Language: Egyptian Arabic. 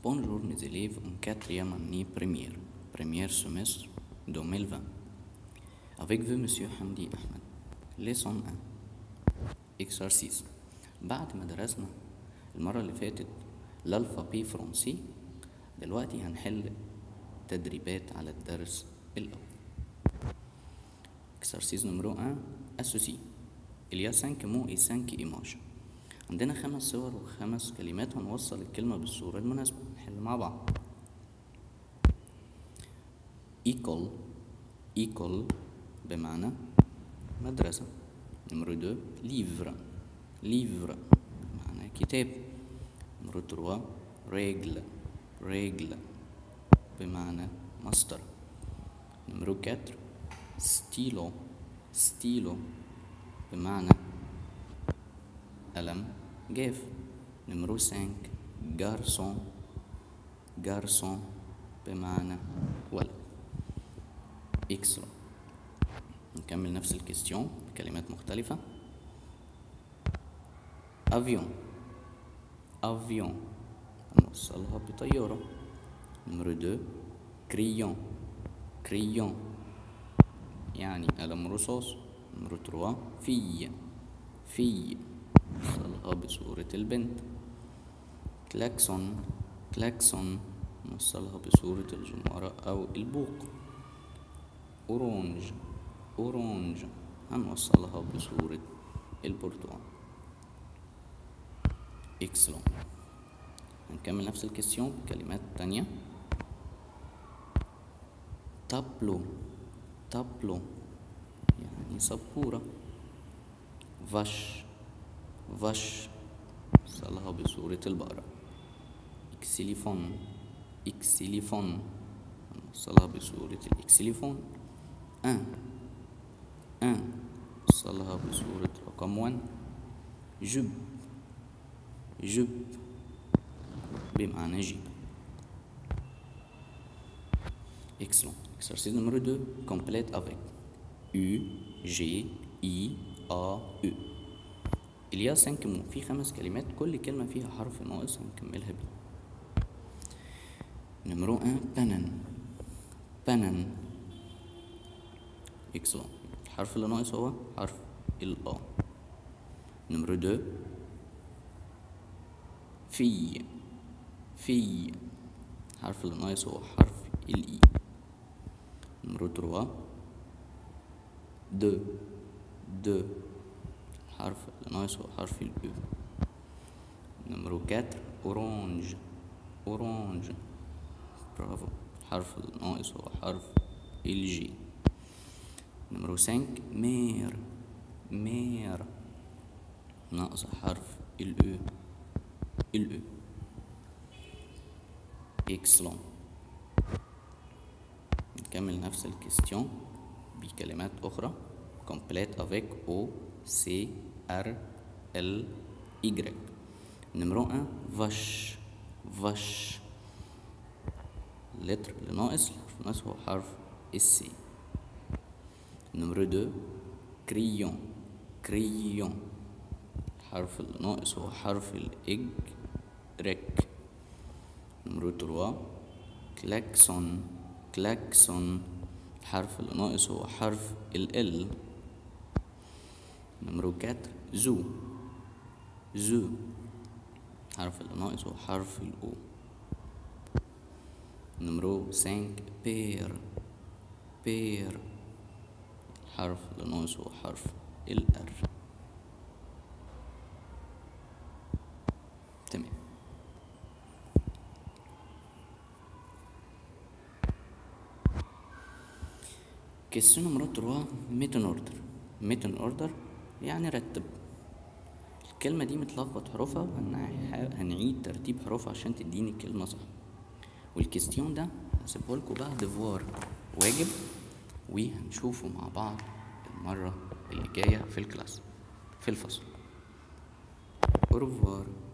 Bonjour mes élèves en quatrième année première, première semestre 2020. Avec vous Monsieur Hamdi Ahmed. Leçon 1 Exercice بعد ما درسنا المرة اللي فاتت الألفابي فرنسي دلوقتي هنحل تدريبات على الدرس الأول Exercice numéro 1 Associé Il y a 5 mots et 5 images عندنا خمس صور وخمس كلمات هنوصل الكلمة بالصورة المناسبة نحل مع بعض إيكول إيكول بمعنى مدرسة نمرو دو ليفر ليفر بمعنى كتاب نمرو تروا ريجل ريجل بمعنى مسطرة نمرو كاتر ستيلو ستيلو بمعنى قلم جاف نمرو سانك جارسون جارسون بمعنى ولد اكسلون نكمل نفس الكيستيون بكلمات مختلفة افيون افيون نوصلها بطيارة نمرو دو كريون كريون يعني قلم رصاص نمرو تروا في في نوصلها بصورة البنت كلاكسون كلاكسون نوصلها بصورة الجمارة أو البوق أورانج أورانج هنوصلها بصورة البرتقال إكسلون هنكمل نفس الكيستيون بكلمات تانية تابلو تابلو يعني سبورة فش فش وصلها بصورة البقرة إكسيليفون إكسيليفون نوصلها بصورة الإكسيليفون أن أن نوصلها بصورة رقم ون جب جب بمعنى جيب Excellent. Exercice numéro 2. Complète avec U, G, I, A, E. Il y a 5 mots. في خمس كلمات كل كلمة فيها حرف ناقص هنكملها بيه. نمرو 1 بنن بنن Excellent. الحرف اللي ناقص هو حرف ال A. نمرو 2 في في الحرف اللي ناقص هو حرف ال I. نمرو 3 دو دو الحرف اللي ناقص هو حرف ال E. نمرو 4 أورانج أورانج برافو الحرف اللي ناقص هو حرف ال G. نمرو 5 مير مير ناقص حرف ال E. ال E. Excellent. نكمل نفس الكيستيون بكلمات أخرى complète avec O C R L Y نمرو 1 vache vache اللتر اللي ناقص الحرف الناقص هو حرف السي نمرو 2 كريون كريون الحرف اللي ناقص هو حرف الإج رك نمرو 3 كلاكسون كلاكسون الحرف اللي ناقص هو حرف ال L نمرو 4 زو زو الحرف اللي ناقص هو حرف ال O نمرو 5 بير بير الحرف اللي ناقص هو حرف ال R تمام question numéro 3 ميتن اوردر ميتن اوردر يعني رتب الكلمة دي متلخبط حروفها وهنع- هنعيد ترتيب حروفها عشان تديني الكلمة صح والكيستيون ده هسيبه لكم بعد فوار واجب وهنشوفه مع بعض المرة اللي جاية في الكلاس في الفصل أوروفوار